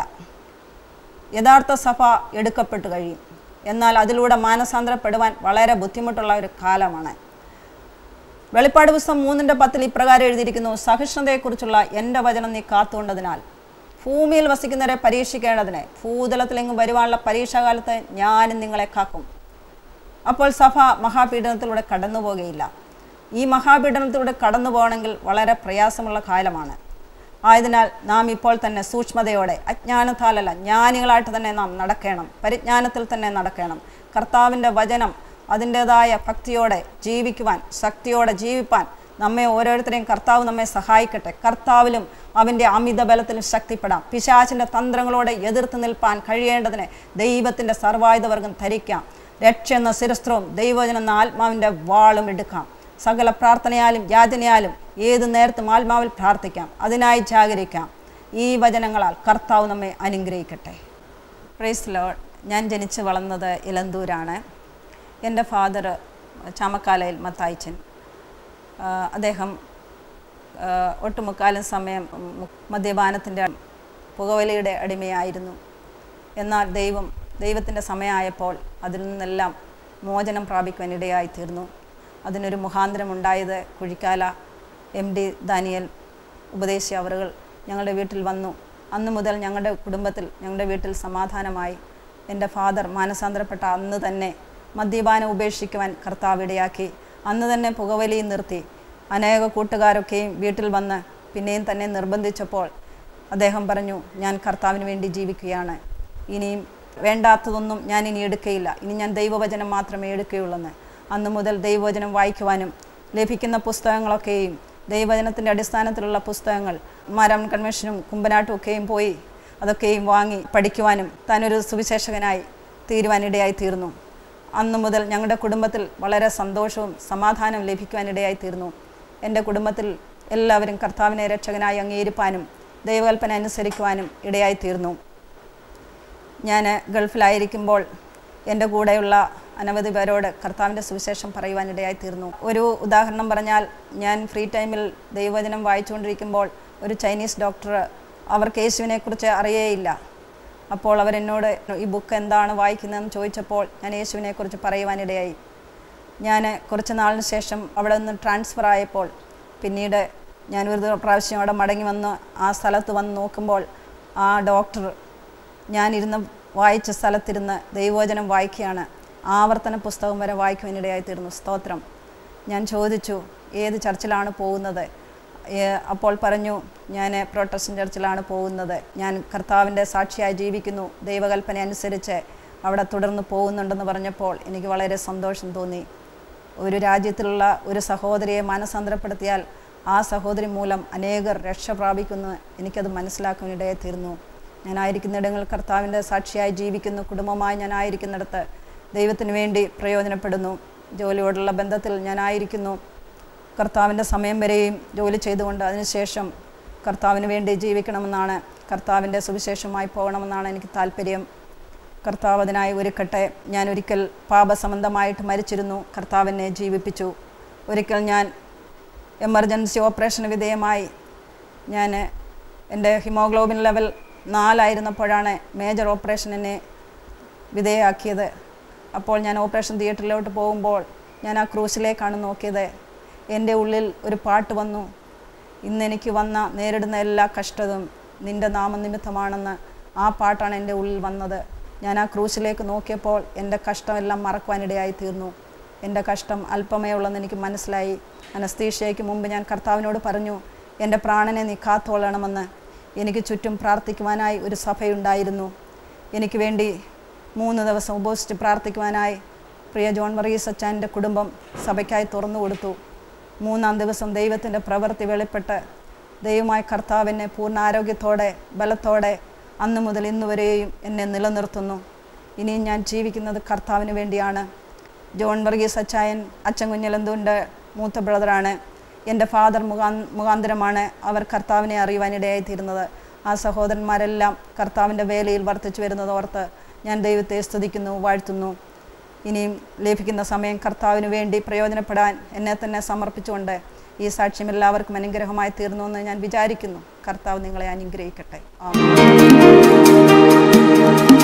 യഥാർത്ഥ സഭ എടുക്കപ്പെട്ടു കഴിയും എന്നാൽ അതിലൂടെ മാനസാന്തരപ്പെടുവാൻ വളരെ ബുദ്ധിമുട്ടുള്ള ഒരു കാലമാണ് വെളിപ്പാട് പുസ്തകം മൂന്നിൻ്റെ പത്തിൽ ഇപ്രകാരം എഴുതിയിരിക്കുന്നു സഹിഷ്ണുതയെക്കുറിച്ചുള്ള എൻ്റെ വചനം നീ കാത്തുകൊണ്ടതിനാൽ ഭൂമിയിൽ വസിക്കുന്നവരെ പരീക്ഷിക്കേണ്ടതിന് ഭൂതലത്തിലെങ്ങും വരുവാനുള്ള പരീക്ഷാകാലത്ത് ഞാനും നിങ്ങളെ കാക്കും അപ്പോൾ സഭ മഹാപീഡനത്തിലൂടെ കടന്നു പോകുകയില്ല ഈ മഹാപീഡനത്തിലൂടെ കടന്നു പോകണമെങ്കിൽ വളരെ പ്രയാസമുള്ള കാലമാണ് ആയതിനാൽ നാം ഇപ്പോൾ തന്നെ സൂക്ഷ്മതയോടെ അജ്ഞാനത്താലല്ല ജ്ഞാനികളായിട്ട് തന്നെ നാം നടക്കണം പരിജ്ഞാനത്തിൽ തന്നെ നടക്കണം കർത്താവിൻ്റെ വചനം അതിൻ്റെതായ ഭക്തിയോടെ ജീവിക്കുവാൻ ശക്തിയോടെ ജീവിപ്പാൻ നമ്മെ ഓരോരുത്തരെയും കർത്താവ് നമ്മെ സഹായിക്കട്ടെ കർത്താവിലും അവൻ്റെ അമിത ബലത്തിലും ശക്തിപ്പെടാം പിശാചിൻ്റെ തന്ത്രങ്ങളോടെ എതിർത്ത് നിൽപ്പാൻ കഴിയേണ്ടതിന് ദൈവത്തിൻ്റെ സർവായുധവർഗം ധരിക്കാം രക്ഷ എന്ന ശിരസ്ത്രവും ദൈവജനം എന്ന ആത്മാവിൻ്റെ വാളും എടുക്കാം സകല പ്രാർത്ഥനയാലും യാചനയാലും ഏത് നേരത്തും ആത്മാവിൽ പ്രാർത്ഥിക്കാം അതിനായി ജാഗരിക്കാം ഈ വചനങ്ങളാൽ കർത്താവ് നമ്മെ അനുഗ്രഹിക്കട്ടെ പ്രൈസ് ലോഡ് ഞാൻ ജനിച്ച് വളർന്നത് ഇലന്തൂരാണ് എൻ്റെ ഫാദർ ചാമക്കാലയിൽ മത്തായിച്ചൻ ആ, അദ്ദേഹം ആ, ഒട്ടുമുക്കാലും സമയം മു- മദ്യപാനത്തിൻ്റെ പുകവലിയുടെ അടിമയായിരുന്നു എന്നാൽ ദൈവം ദൈവത്തിൻ്റെ സമയമായപ്പോൾ അതിൽ നിന്നെല്ലാം മോചനം പ്രാപിക്കുവാൻ ഇടയായി തീർന്നു അതിനൊരു മുഖാന്തരം ഉണ്ടായത് കുഴിക്കാല എം ഡി ദാനിയൽ ഉപദേശി അവറുകൾ ഞങ്ങളുടെ വീട്ടിൽ വന്നു അന്ന് മുതൽ ഞങ്ങളുടെ കുടുംബത്തിൽ ഞങ്ങളുടെ വീട്ടിൽ സമാധാനമായി എൻ്റെ ഫാദർ മാനസാന്തരപ്പെട്ട അന്ന് തന്നെ മദ്യപാനം ഉപേക്ഷിക്കുവാൻ കർത്താവ് ഇടയാക്കി അന്ന് തന്നെ പുകവലി നിർത്തി അനേക കൂട്ടുകാരൊക്കെയും വീട്ടിൽ വന്ന് പിന്നെയും തന്നെ നിർബന്ധിച്ചപ്പോൾ അദ്ദേഹം പറഞ്ഞു ഞാൻ കർത്താവിന് വേണ്ടി ജീവിക്കുകയാണ് ഇനിയും വേണ്ടാത്തതൊന്നും ഞാൻ ഇനി എടുക്കയില്ല ഇനി ഞാൻ ദൈവവചനം മാത്രമേ എടുക്കുകയുള്ളെന്ന് അന്ന് മുതൽ ദൈവവചനം വായിക്കുവാനും ലഭിക്കുന്ന പുസ്തകങ്ങളൊക്കെയും ദൈവവചനത്തിൻ്റെ അടിസ്ഥാനത്തിലുള്ള പുസ്തകങ്ങൾ മാരാമൺ കൺവെൻഷനും കുമ്പനാട്ടും ഒക്കെയും പോയി അതൊക്കെയും വാങ്ങി പഠിക്കുവാനും താനൊരു സുവിശേഷകനായി തീരുവാനിടയായി തീർന്നു അന്നു മുതൽ ഞങ്ങളുടെ കുടുംബത്തിൽ വളരെ സന്തോഷവും സമാധാനവും ലഭിക്കുവാനിടയായി തീർന്നു എൻ്റെ കുടുംബത്തിൽ എല്ലാവരും കർത്താവിനെ രക്ഷകനായി അംഗീകരിപ്പാനും ദൈവകൽപ്പന അനുസരിക്കുവാനും ഇടയായി തീർന്നു ഞാൻ ഗൾഫിലായിരിക്കുമ്പോൾ എൻ്റെ കൂടെയുള്ള അനവധി പേരോട് കർത്താവിൻ്റെ സുവിശേഷം പറയുവാനിടയായി തീർന്നു ഒരു ഉദാഹരണം പറഞ്ഞാൽ ഞാൻ ഫ്രീ ടൈമിൽ ദൈവവചനം വായിച്ചുകൊണ്ടിരിക്കുമ്പോൾ ഒരു ചൈനീസ് ഡോക്ടർ അവർക്ക് യേശുവിനെക്കുറിച്ച് അറിയേയില്ല അപ്പോൾ അവരെന്നോട് ഈ ബുക്ക് എന്താണ് വായിക്കുന്നതെന്ന് ചോദിച്ചപ്പോൾ ഞാൻ യേശുവിനെക്കുറിച്ച് പറയുവാനിടയായി ഞാൻ കുറച്ച് നാളിന് ശേഷം അവിടെ നിന്ന് ട്രാൻസ്ഫർ ആയപ്പോൾ പിന്നീട് ഞാൻ ഒരു പ്രാവശ്യം അവിടെ മടങ്ങി വന്ന് ആ സ്ഥലത്ത് വന്ന് നോക്കുമ്പോൾ ആ ഡോക്ടർ ഞാനിരുന്ന് വായിച്ച സ്ഥലത്തിരുന്ന് ദൈവവചനം വായിക്കുകയാണ് ആവർത്തന പുസ്തകം വരെ വായിക്കുവാനിടയായി തീർന്നു സ്തോത്രം ഞാൻ ചോദിച്ചു ഏത് ചർച്ചിലാണ് പോകുന്നത് ഏ- അപ്പോൾ പറഞ്ഞു ഞാൻ പ്രൊട്ടസ്റ്റന്റ് ചർച്ചിലാണ് പോകുന്നത് ഞാൻ കർത്താവിൻ്റെ സാക്ഷിയായി ജീവിക്കുന്നു ദൈവകൽപ്പന അനുസരിച്ച് അവിടെ തുടർന്ന് പോകുന്നുണ്ടെന്ന് പറഞ്ഞപ്പോൾ എനിക്ക് വളരെ സന്തോഷം തോന്നി ഒരു രാജ്യത്തിലുള്ള ഒരു സഹോദരിയെ മാനസാന്തരപ്പെടുത്തിയാൽ ആ സഹോദരി മൂലം അനേകർ രക്ഷ പ്രാപിക്കുന്നു എനിക്കത് മനസ്സിലാക്കുവാനിടയായി തീർന്നു ഞാനായിരിക്കുന്നിടങ്ങളിൽ കർത്താവിൻ്റെ സാക്ഷിയായി ജീവിക്കുന്നു കുടുംബമായി ഞാനായിരിക്കുന്നിടത്ത് ദൈവത്തിന് വേണ്ടി പ്രയോജനപ്പെടുന്നു ജോലിയോടുള്ള ബന്ധത്തിൽ ഞാനായിരിക്കുന്നു കർത്താവിൻ്റെ സമയം വരെയും ജോലി ചെയ്തുകൊണ്ട് അതിനുശേഷം കർത്താവിന് വേണ്ടി ജീവിക്കണമെന്നാണ് കർത്താവിൻ്റെ സുവിശേഷമായി പോകണമെന്നാണ് എനിക്ക് താല്പര്യം കർത്താവ് അതിനായി ഒരുക്കട്ടെ ഞാൻ ഒരിക്കൽ പാപസംബന്ധമായിട്ട് മരിച്ചിരുന്നു കർത്താവിനെ ജീവിപ്പിച്ചു ഒരിക്കൽ ഞാൻ എമർജൻസി ഓപ്പറേഷന് വിധേയമായി ഞാൻ എൻ്റെ ഹിമോഗ്ലോബിൻ ലെവൽ നാലായിരുന്നപ്പോഴാണ് മേജർ ഓപ്പറേഷൻ എന്നെ വിധേയമാക്കിയത് അപ്പോൾ ഞാൻ ഓപ്പറേഷൻ തിയേറ്ററിലോട്ട് പോകുമ്പോൾ ഞാൻ ആ ക്രൂസിലേക്കാണ് നോക്കിയത് എൻ്റെ ഉള്ളിൽ ഒരു പാട്ട് വന്നു ഇന്ന് എനിക്ക് വന്ന നേരിടുന്ന എല്ലാ കഷ്ടതും നിൻ്റെ നാമനിമിത്തമാണെന്ന് ആ പാട്ടാണ് എൻ്റെ ഉള്ളിൽ വന്നത് ഞാൻ ആ ക്രൂസിലേക്ക് നോക്കിയപ്പോൾ എൻ്റെ കഷ്ടമെല്ലാം മറക്കുവാനിടയായി തീർന്നു എൻ്റെ കഷ്ടം അല്പമേ ഉള്ളെന്ന് എനിക്ക് മനസ്സിലായി അനസ്തീഷയ്ക്ക് മുമ്പ് ഞാൻ കർത്താവിനോട് പറഞ്ഞു എൻ്റെ പ്രാണനെ നീ കാത്തോളണമെന്ന് എനിക്ക് ചുറ്റും പ്രാർത്ഥിക്കുവാനായി ഒരു സഭയുണ്ടായിരുന്നു എനിക്ക് വേണ്ടി മൂന്ന് ദിവസം ഉപവസിച്ച് പ്രാർത്ഥിക്കുവാനായി പ്രിയ ജോൺ വർഗീസ് അച്ചാൻ്റെ കുടുംബം സഭയ്ക്കായി തുറന്നു കൊടുത്തു മൂന്നാം ദിവസം ദൈവത്തിൻ്റെ പ്രവൃത്തി വെളിപ്പെട്ട് ദൈവമായ കർത്താവിനെ പൂർണ്ണ ആരോഗ്യത്തോടെ ബലത്തോടെ അന്ന് മുതൽ ഇന്ന് വരെയും എന്നെ നിലനിർത്തുന്നു ഇനിയും ഞാൻ ജീവിക്കുന്നത് കർത്താവിന് വേണ്ടിയാണ് ജോൺ വർഗീസ് അച്ചായൻ അച്ഛൻ കുഞ്ഞലന്തുവിൻ്റെ മൂത്ത ബ്രദറാണ് എൻ്റെ ഫാദർ മുഖാ മുഖാന്തരമാണ് അവർ കർത്താവിനെ അറിയുവാനിടയായി തീരുന്നത് ആ സഹോദരന്മാരെല്ലാം കർത്താവിൻ്റെ വേലയിൽ വർദ്ധിച്ചു വരുന്നത് ഓർത്ത് ഞാൻ ദൈവത്തെ സ്തുതിക്കുന്നു വാഴ്ത്തുന്നു ഇനിയും ലഭിക്കുന്ന സമയം കർത്താവിന് വേണ്ടി പ്രയോജനപ്പെടാൻ എന്നെ തന്നെ സമർപ്പിച്ചുകൊണ്ട് ഈ സാക്ഷ്യം എല്ലാവർക്കും അനുഗ്രഹമായി തീർന്നു എന്ന് ഞാൻ വിചാരിക്കുന്നു കർത്താവ് നിങ്ങളെ അനുഗ്രഹിക്കട്ടെ ആമേൻ